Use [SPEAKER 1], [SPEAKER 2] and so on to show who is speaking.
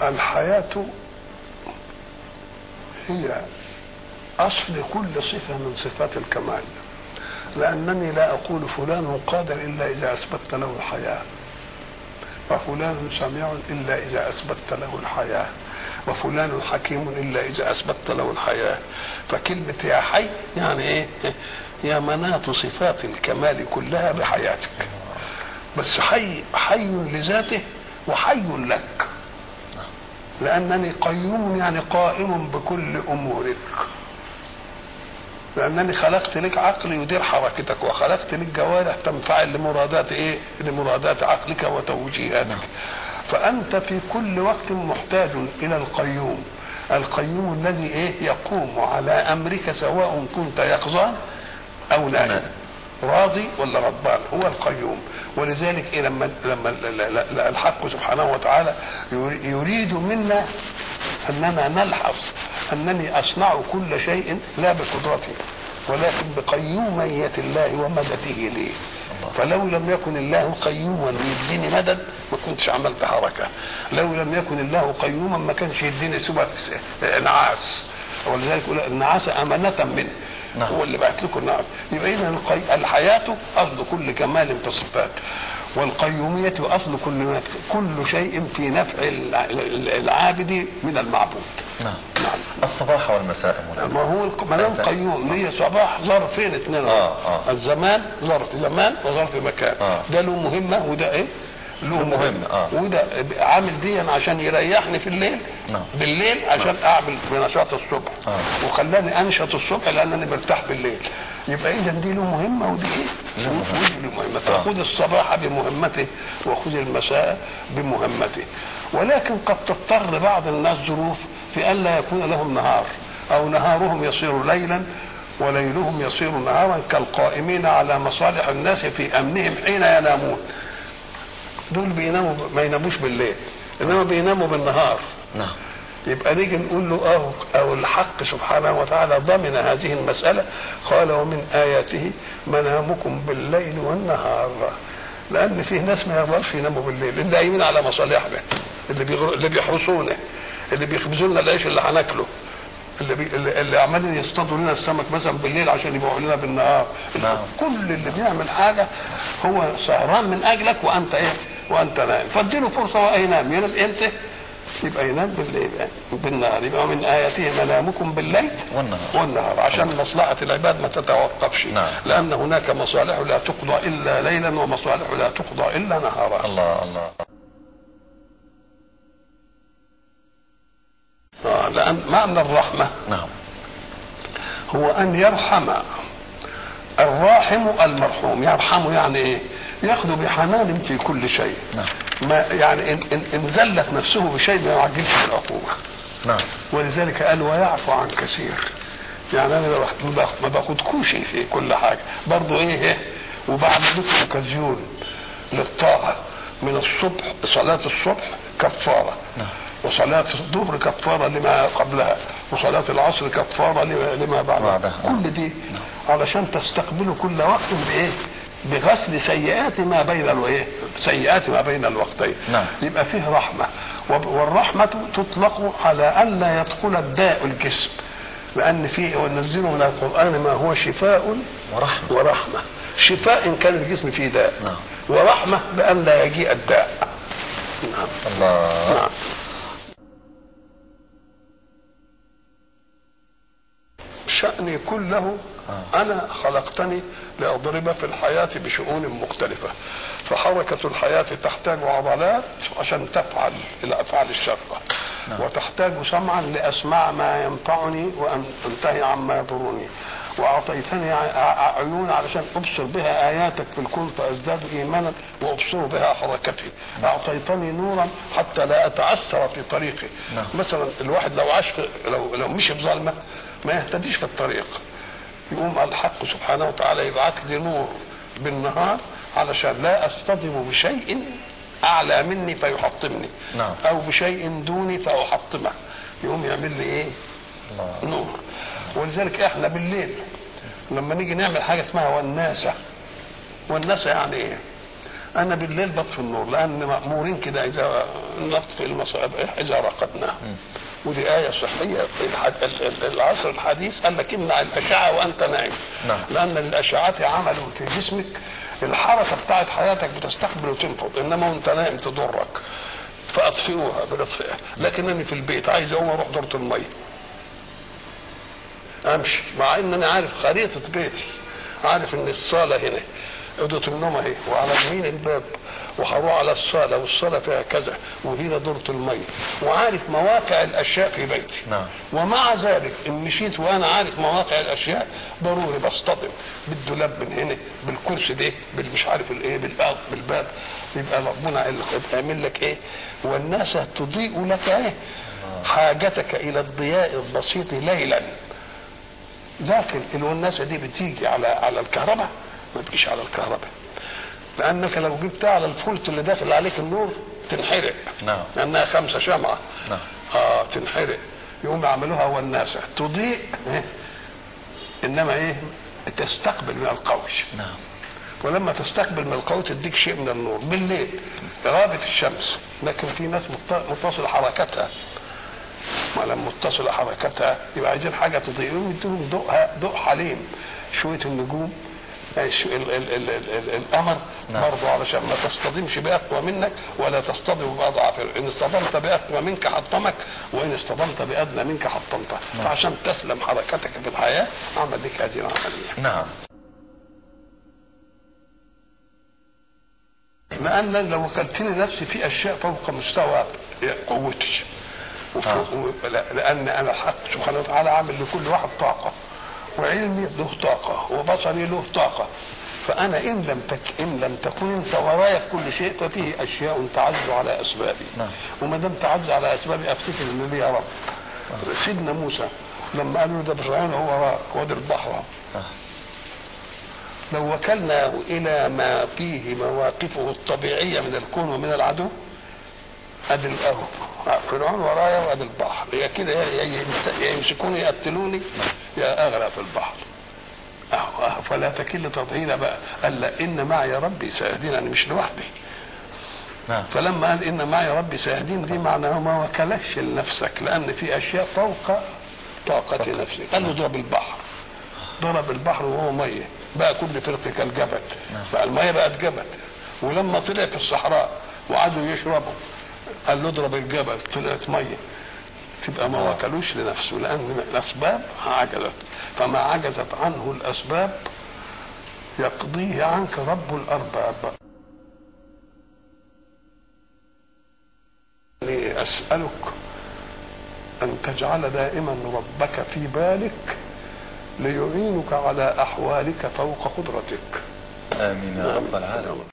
[SPEAKER 1] الحياة هي أصل كل صفة من صفات الكمال لأنني لا أقول فلان قادر إلا إذا أثبتت له الحياة وفلان سميع إلا إذا أثبتت له الحياة وفلان حكيم إلا إذا أثبتت له الحياة فكلمة يا حي يعني إيه يا مناط صفات الكمال كلها بحياتك بس حي حي لذاته وحي لك لأنني قيوم يعني قائم بكل أمورك لأنني خلقت لك عقل يدير حركتك وخلقت لك جوارح تنفعل لمرادات إيه؟ لمرادات عقلك وتوجيهاتك فأنت في كل وقت محتاج إلى القيوم القيوم الذي إيه يقوم على أمرك سواء كنت يقظان أو نائم راضي ولا غضبان هو القيوم ولذلك إيه لما لما الحق سبحانه وتعالى يريد منا اننا نلحظ انني اصنع كل شيء لا بقدرتي ولكن بقيومية الله ومدده لي فلو لم يكن الله قيوما يديني مدد ما كنتش عملت حركة لو لم يكن الله قيوما ما كانش يديني سبة انعاس ولذلك يقول النعاس أمانة منه نعم. هو اللي بعت لكم النعاس يبقى إذا القي... الحياة أصل كل كمال في الصفات والقيومية أصل كل كل شيء في نفع العابد من المعبود
[SPEAKER 2] نعم نعم الصباح والمساء
[SPEAKER 1] ما هو ما دام قيوم ليه صباح ظرفين اثنين
[SPEAKER 2] آه آه.
[SPEAKER 1] الزمان ظرف زمان وظرف مكان
[SPEAKER 2] آه.
[SPEAKER 1] ده له مهمة وده ايه؟ له
[SPEAKER 2] مهمة،
[SPEAKER 1] مهمة
[SPEAKER 2] آه.
[SPEAKER 1] وده عامل دي عشان يريحني في الليل
[SPEAKER 2] نعم.
[SPEAKER 1] بالليل عشان اعمل بنشاط الصبح
[SPEAKER 2] آه.
[SPEAKER 1] وخلاني انشط الصبح لانني برتاح بالليل يبقى اذا دي له مهمه ودي ايه؟
[SPEAKER 2] له مهمة.
[SPEAKER 1] ودي له مهمه فخذ الصباح بمهمته وخذ المساء بمهمته ولكن قد تضطر بعض الناس ظروف في ان لا يكون لهم نهار او نهارهم يصير ليلا وليلهم يصير نهارا كالقائمين على مصالح الناس في امنهم حين ينامون دول بيناموا ما يناموش بالليل انما بيناموا بالنهار
[SPEAKER 2] نعم
[SPEAKER 1] يبقى نيجي نقول له اه او الحق سبحانه وتعالى ضمن هذه المساله قال ومن اياته منامكم بالليل والنهار لان فيه ناس ما يقدرش يناموا بالليل اللي قايمين على مصالحنا اللي بيغر... اللي بيحرسونا اللي بيخبزوا لنا العيش اللي هناكله اللي, بي... اللي, اللي عمالين يصطادوا لنا السمك مثلا بالليل عشان يبيعوا لنا بالنهار
[SPEAKER 2] نعم.
[SPEAKER 1] كل اللي بيعمل حاجه هو سهران من اجلك وانت ايه وانت نائم فاديله فرصه وينام ينام امتى يبقى ينام بالليل يعني بالنهار يبقى من اياته منامكم بالليل
[SPEAKER 2] والنهار.
[SPEAKER 1] والنهار عشان مصلحه العباد ما تتوقفش
[SPEAKER 2] نعم.
[SPEAKER 1] لان هناك مصالح لا تقضى الا ليلا ومصالح لا تقضى الا نهارا
[SPEAKER 2] الله الله
[SPEAKER 1] آه لان معنى الرحمه
[SPEAKER 2] نعم
[SPEAKER 1] هو ان يرحم الراحم المرحوم يرحمه يعني ايه ياخذ بحنان في كل شيء
[SPEAKER 2] نعم.
[SPEAKER 1] ما يعني ان, إن, إن زلت نفسه بشيء ما يعجلش بالعقوبه
[SPEAKER 2] نعم
[SPEAKER 1] ولذلك قال ويعفو عن كثير يعني انا ما باخد- ما باخد- ما باخدكوش في كل حاجه برضه ايه إيه؟ وبعد لكم اوكازيون للطاعه من الصبح صلاه الصبح كفاره
[SPEAKER 2] نعم.
[SPEAKER 1] وصلاة الظهر كفارة لما قبلها وصلاة العصر كفارة لما, لما بعدها
[SPEAKER 2] بعدها.
[SPEAKER 1] كل دي علشان تستقبلوا كل وقت بإيه بغسل سيئات ما بين الوإيه سيئات ما بين الوقتين
[SPEAKER 2] نعم.
[SPEAKER 1] يبقى فيه رحمة وب- والرحمة تطلق على أن لا يدخل الداء الجسم لأن فيه وننزل من القرآن ما هو شفاء
[SPEAKER 2] ورحمة
[SPEAKER 1] ورحمة شفاء إن كان الجسم فيه داء
[SPEAKER 2] نعم.
[SPEAKER 1] ورحمة بأن لا يجيء الداء نعم
[SPEAKER 2] الله
[SPEAKER 1] نعم شأني كله أنا خلقتني لأضرب في الحياة بشؤون مختلفة فحركة الحياة تحتاج عضلات عشان تفعل الأفعال الشاقة وتحتاج سمعا لأسمع ما ينفعني وأن أنتهي عما يضرني وأعطيتني ع- ع- عيون علشان أبصر بها آياتك في الكون فأزداد إيمانا وأبصر بها حركتي أعطيتني نورا حتى لا أتعثر في طريقي
[SPEAKER 2] نعم.
[SPEAKER 1] مثلا الواحد لو عاش في لو لو مشي في ظلمه ما يهتديش في الطريق يقوم الحق سبحانه وتعالى يبعث لي نور بالنهار علشان لا اصطدم بشيء اعلى مني فيحطمني
[SPEAKER 2] نعم.
[SPEAKER 1] او بشيء دوني فاحطمه يقوم يعمل لي ايه
[SPEAKER 2] الله
[SPEAKER 1] نور ولذلك احنا بالليل لما نيجي نعمل حاجه اسمها وناسه والناسه يعني ايه انا بالليل بطفي النور لان مامورين كده اذا نطفئ المصابيح اذا رقدنا ودي آية صحية الحد... ال- ال- العصر الحديث قال لك امنع الأشعة وأنت نايم
[SPEAKER 2] نعم.
[SPEAKER 1] لأن للأشعات عمل في جسمك الحركة بتاعت حياتك بتستقبل وتنفض إنما وأنت نايم تضرك فأطفئوها بنطفئها لكنني في البيت عايز أقوم أروح دورة المية امشي مع ان انا عارف خريطه بيتي عارف ان الصاله هنا اوضه النوم اهي وعلى يمين الباب وهروح على الصاله والصاله فيها كذا وهنا دوره الميه وعارف مواقع الاشياء في بيتي
[SPEAKER 2] نعم.
[SPEAKER 1] ومع ذلك ان مشيت وانا عارف مواقع الاشياء ضروري بصطدم بالدولاب من هنا بالكرسي ده بالمش عارف الايه بالباب بالباب يبقى ربنا يعمل لك ايه والناس تضيء لك ايه حاجتك الى الضياء البسيط ليلا لكن الوناسه دي بتيجي على على الكهرباء ما تجيش على الكهرباء لانك لو جبتها على الفولت اللي داخل عليك النور تنحرق
[SPEAKER 2] نعم.
[SPEAKER 1] لانها خمسه شمعه
[SPEAKER 2] نعم.
[SPEAKER 1] اه تنحرق يقوم يعملوها وناسه تضيء إيه؟ انما ايه تستقبل من القوي
[SPEAKER 2] نعم
[SPEAKER 1] ولما تستقبل من القوي تديك شيء من النور بالليل إرادة الشمس لكن في ناس مت- متصل حركتها ما لما متصل حركتها يبقى عايزين حاجه تضيئهم يديهم ضوء ضوء حليم شويه النجوم يعني شو- ال ال ال ال ال القمر
[SPEAKER 2] نعم.
[SPEAKER 1] برضه علشان ما تصطدمش باقوى منك ولا تصطدم باضعف ان اصطدمت باقوى منك حطمك وان اصطدمت بادنى منك حطمتك فعشان تسلم حركتك في الحياه عمل لك هذه العمليه
[SPEAKER 2] نعم
[SPEAKER 1] لان لو وكلتني نفسي في اشياء فوق مستوى قوتي وفوق و- لا- لان انا الحق سبحانه وتعالى عامل لكل واحد طاقه وعلمي له طاقه وبصري له طاقه فانا ان لم تك ان لم تكن انت ورايا في كل شيء ففيه اشياء تعز على اسبابي
[SPEAKER 2] نعم.
[SPEAKER 1] وما دام تعز على اسبابي افتكر ان لي يا رب سيدنا موسى لما قالوا له ده فرعون هو وراك وادي البحر لو وكلناه الى ما فيه مواقفه الطبيعيه من الكون ومن العدو ادي الارض فرعون ورايا وادي البحر يا كده يا- يا يمس- يا يمسكوني يقتلوني يا اغرق في البحر أهو أهو فلا تكل تطهينا بقى قال لا ان معي ربي سيهدين انا مش لوحدي
[SPEAKER 2] نعم
[SPEAKER 1] فلما قال ان معي ربي سيهدين دي معناه ما وكلكش لنفسك لان في اشياء فوق طاقه نفسك قال له اضرب البحر ضرب البحر وهو ميه بقى كل فرق كالجبل بقى الميه بقت جبل ولما طلع في الصحراء وقعدوا يشربوا قال له اضرب الجبل طلعت ميه تبقى ما وكلوش لنفسه لان الاسباب عجزت فما عجزت عنه الاسباب يقضيه عنك رب الارباب يعني اسالك ان تجعل دائما ربك في بالك ليعينك على احوالك فوق قدرتك
[SPEAKER 2] آمين يا رب العالمين